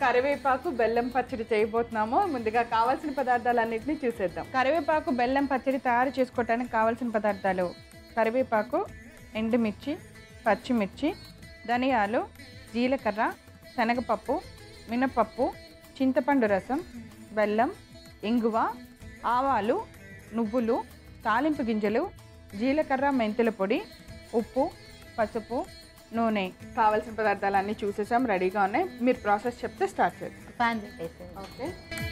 కరివేపాకు బెల్లం పచ్చడి చేయబోతున్నాము ముందుగా కావాల్సిన పదార్థాలన్నింటినీ చూసేద్దాం కరివేపాకు బెల్లం పచ్చడి తయారు చేసుకోవడానికి కావాల్సిన పదార్థాలు కరివేపాకు ఎండుమిర్చి పచ్చిమిర్చి ధనియాలు జీలకర్ర శనగపప్పు మినపప్పు చింతపండు రసం బెల్లం ఇంగువ ఆవాలు నువ్వులు తాలింపు గింజలు జీలకర్ర మెంతుల పొడి ఉప్పు పసుపు నూనె కావాల్సిన పదార్థాలు అన్నీ చూసేసాం రెడీగా ఉన్నాయి మీరు ప్రాసెస్ చెప్తే స్టార్ట్ చేద్దాం ప్యాన్ పెట్టేసేది ఓకే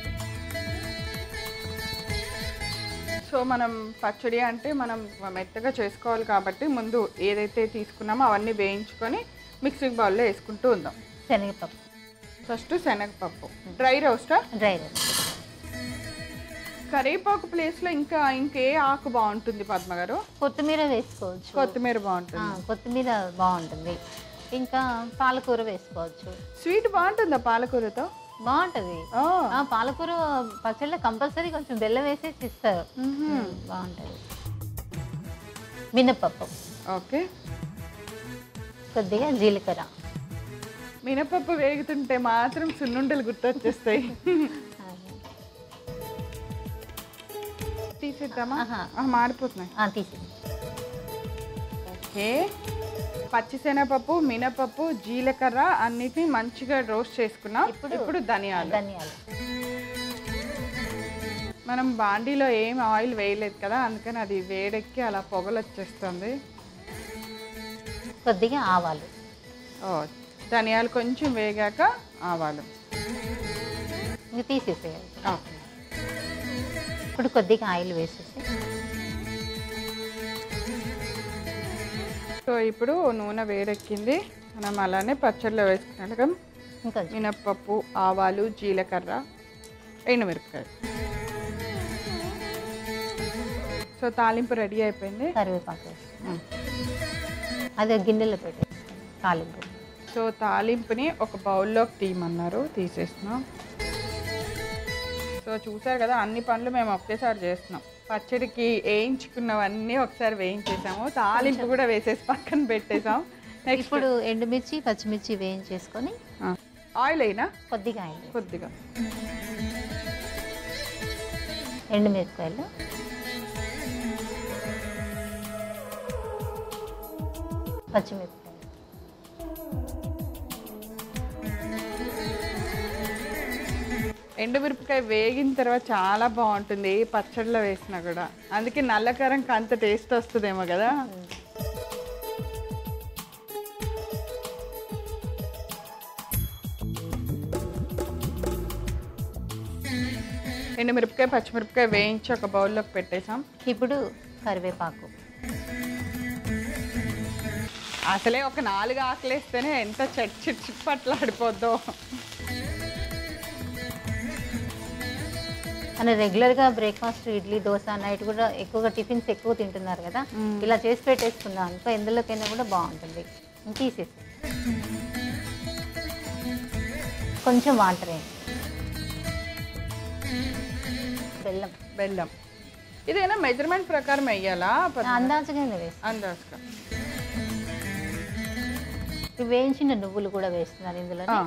సో మనం పచ్చడి అంటే మనం మెత్తగా చేసుకోవాలి కాబట్టి ముందు ఏదైతే తీసుకున్నామో అవన్నీ వేయించుకొని మిక్సింగ్ బౌల్లో వేసుకుంటూ ఉందాం శనగపప్పు ఫస్ట్ శనగపప్పు డ్రై రోస్టా డ్రై రోస్ట్ కరివేపాకు ప్లేస్లో ఇంకా ఇంకే ఆకు బాగుంటుంది పద్మ గారు కొత్తిమీర వేసుకోవచ్చు కొత్తిమీర ఆ, బాగుంటుంది కొత్తిమీర బాగుంటుంది ఇంకా పాలకూర వేసుకోవచ్చు స్వీట్ బాగుంటుందా పాలకూరతో బాగుంటుంది ఆ, ఆ, పాలకూర పచ్చళ్ళ కంపల్సరీ కొంచెం బెల్లం వేసి ఇస్తారు మ్మ్హ్మ్. బాగుంటుంది మినపప్పు ఓకే కొద్దిగా జీలకర్ర మినపప్పు వేగుతుంటే మాత్రం సున్నుండలు గుర్తొచ్చేస్తాయి తీసేద్దామా ఆహా. ఆ, మాడిపోతున్నాయి ఆ, తీసి ఓకే పచ్చిశనగపప్పు మినపప్పు జీలకర్ర అన్నిటిని మంచిగా రోస్ట్ చేసుకున్నాం ఇప్పుడు- ఇప్పుడు ధనియాలు ధనియాలు మనం బాండీలో ఏం ఆయిల్ వేయలేదు కదా అందుకని అది వేడెక్కి అలా పొగలు వచ్చేస్తుంది కొద్దిగా ఆవాలు ఓ ధనియాలు కొంచెం వేగాక ఆవాలు ఇంకా తీసేసేయాలి ఓకే ఇప్పుడు కొద్దిగా ఆయిల్ వేసేసి సో ఇప్పుడు నూనె వేడెక్కింది మనం అలానే పచ్చడిలో వేసుకున్నట్టుగా ఇంకా మినప్పప్పు ఆవాలు జీలకర్ర ఎండుమిరపకాయ సో తాలింపు రెడీ అయిపోయింది కరివేపాకు వేసి అది గిన్నెలో పెట్టేసి తాలింపు సో తాలింపుని ఒక బౌల్లోకి తీయమన్నారు తీసేస్తున్నాం సో చూసారు కదా అన్ని పనులు మేము ఒకేసారి చేస్తున్నాం పచ్చడికి వేయించుకున్నవన్నీ ఒకసారి వేయించేసాము తాలింపు కూడా వేసేసి పక్కన పెట్టేసాం నెక్స్ట్ ఇప్పుడు ఎండుమిర్చి పచ్చిమిర్చి వేయించేసుకొని ఆయిల్ అయినా కొద్దిగా ఆయిల్ కొద్దిగా ఎండుమిరపకాయలు పచ్చిమిరపకాయలు ఎండుమిరపకాయ వేగిన తర్వాత చాలా బాగుంటుంది ఏ పచ్చడిలో వేసినా కూడా అందుకే నల్లకారంకి అంత టేస్ట్ వస్తుందేమో కదా ఎండుమిరపకాయ పచ్చిమిరపకాయ వేయించి ఒక బౌల్లోకి పెట్టేసాం ఇప్పుడు కరివేపాకు అసలే ఒక నాలుగు ఆకలేస్తేనే ఎంత చెట్ చిట్ చిట్పట్లాడిపోద్దో మన రెగ్యులర్గా బ్రేక్ఫాస్ట్ ఇడ్లీ దోశ నైట్ కూడా ఎక్కువగా టిఫిన్స్ ఎక్కువ తింటున్నారు కదా ఇలా చేసి పెట్టేసుకుందాం అనుకో ఎందులోకైనా కూడా బాగుంటుంది తీసేసి కొంచెం వాటర్ వేయండి బెల్లం బెల్లం ఇదేనా మెజర్మెంట్ ప్రకారం వెయ్యాలా అందాజగానే వేసి అందాజుగా ఇవి వేయించిన నువ్వులు కూడా వేస్తున్నారు ఇందులో ఆ.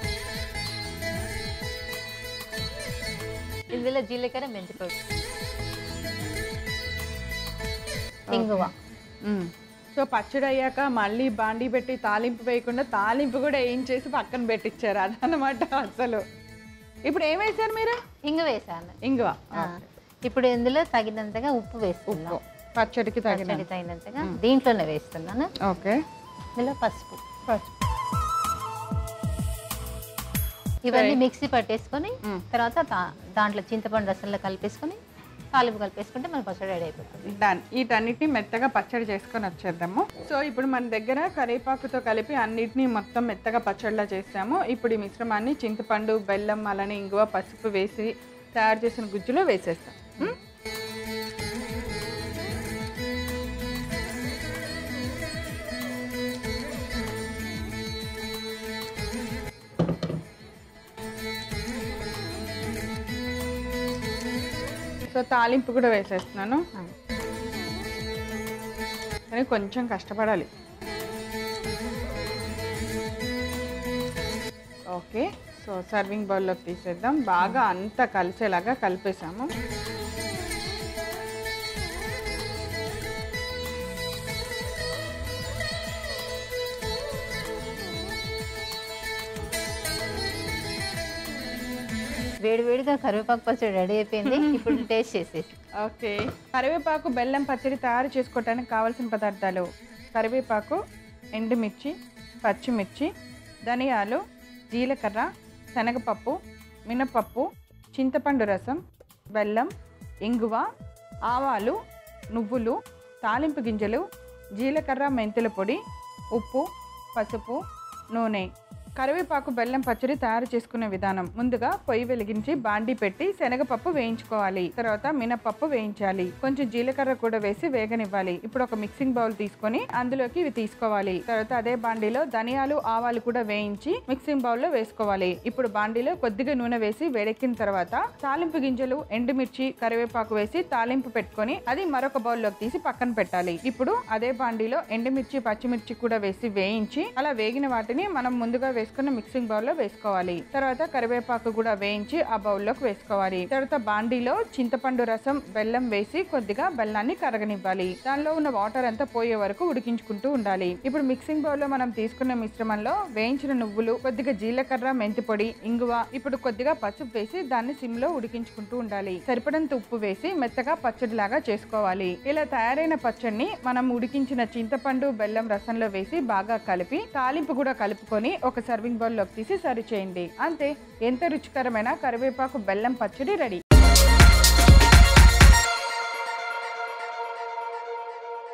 ఇందులో జీలకర్ర మెంతిపొడి ఇంగువ మ్మ్. సో పచ్చడి అయ్యాక మళ్ళీ బాండీ పెట్టి తాలింపు వేయకుండా తాలింపు కూడా వేయించేసి పక్కన పెట్టించారు అదనమాట అసలు ఇప్పుడు ఏం వేశారు మీరు ఇంగు వేసాను ఇంగువ ఆ. ఇప్పుడు ఇందులో తగినంతగా ఉప్పు ఉప్పు వేస్తున్నాను పచ్చడికి తగిన పచ్చడి తగినంతగా దీంట్లోనే వేస్తున్నాను ఓకే ఇందులో పసుపు పసుపు ఇవన్నీ మిక్సీ పట్టేసుకొని మ్మ్. తర్వాత దా- దాంట్లో చింతపండు రసంలో కలిపేసుకొని తాలింపు కలిపేసుకుంటే మన పచ్చడి రెడీ అయిపోతుంది డన్ వీటన్నిటిని మెత్తగా పచ్చడి చేసుకొని వచ్చేద్దాము సో ఇప్పుడు మన దగ్గర కరివేపాకుతో కలిపి అన్నిటినీ మొత్తం మెత్తగా పచ్చడిలా చేసాము ఇప్పుడు ఈ మిశ్రమాన్ని చింతపండు బెల్లం అలానే ఇంగువ పసుపు వేసి తయారు చేసిన గుజ్జులో వేసేస్తాం మ్మ్? సో తాలింపు కూడా వేసేస్తున్నాను ఆ. కానీ కొంచెం కష్టపడాలి ఓకే సో సర్వింగ్ బౌల్లోకి తీసేద్దాం బాగా అంతా కలిసేలాగా కలిపేసాము వేడివేడిగా కరివేపాకు పచ్చడి రెడీ అయిపోయింది ఇప్పుడు టేస్ట్ చేసేసి ఓకే కరివేపాకు బెల్లం పచ్చడి తయారు చేసుకోవడానికి కావాల్సిన పదార్థాలు కరివేపాకు ఎండుమిర్చి పచ్చిమిర్చి ధనియాలు జీలకర్ర శనగపప్పు మినపప్పు చింతపండు రసం బెల్లం ఇంగువ ఆవాలు నువ్వులు తాలింపు గింజలు జీలకర్ర మెంతుల పొడి ఉప్పు పసుపు నూనె కరివేపాకు బెల్లం పచ్చడి తయారు చేసుకునే విధానం ముందుగా పొయ్యి వెలిగించి బాండి పెట్టి శనగపప్పు వేయించుకోవాలి తర్వాత మినపప్పు వేయించాలి కొంచెం జీలకర్ర కూడా వేసి వేగనివ్వాలి ఇప్పుడు ఒక మిక్సింగ్ బౌల్ తీసుకొని అందులోకి ఇవి తీసుకోవాలి తర్వాత అదే బాండీలో ధనియాలు ఆవాలు కూడా వేయించి మిక్సింగ్ బౌల్ లో వేసుకోవాలి ఇప్పుడు బాండీలో కొద్దిగా నూనె వేసి వేడెక్కిన తర్వాత తాలింపు గింజలు ఎండుమిర్చి కరివేపాకు వేసి తాలింపు పెట్టుకొని అది మరొక బౌల్లోకి తీసి పక్కన పెట్టాలి ఇప్పుడు అదే బాండీలో ఎండుమిర్చి పచ్చిమిర్చి కూడా వేసి వేయించి అలా వేగిన వాటిని మనం ముందుగా వేసుకున్న మిక్సింగ్ బౌల్ లో వేసుకోవాలి తర్వాత కరివేపాకు కూడా వేయించి ఆ బౌల్లోకి వేసుకోవాలి తర్వాత బాండీలో చింతపండు రసం బెల్లం వేసి కొద్దిగా బెల్లాన్ని కరగనివ్వాలి దానిలో ఉన్న వాటర్ అంతా పోయే వరకు ఉడికించుకుంటూ ఉండాలి ఇప్పుడు మిక్సింగ్ బౌల్ లో మనం తీసుకున్న మిశ్రమంలో వేయించిన నువ్వులు కొద్దిగా జీలకర్ర మెంతి పొడి ఇంగువ ఇప్పుడు కొద్దిగా పసుపు వేసి దాన్ని సిమ్ లో ఉడికించుకుంటూ ఉండాలి సరిపడంత ఉప్పు వేసి మెత్తగా పచ్చడిలాగా చేసుకోవాలి ఇలా తయారైన పచ్చడిని మనం ఉడికించిన చింతపండు బెల్లం రసంలో వేసి బాగా కలిపి తాలింపు కూడా కలుపుకొని ఒక సర్వింగ్ బౌల్ లోకి తీసి సర్వ్ చేయండి అంతే ఎంత రుచికరమైన కరివేపాకు బెల్లం పచ్చడి రెడీ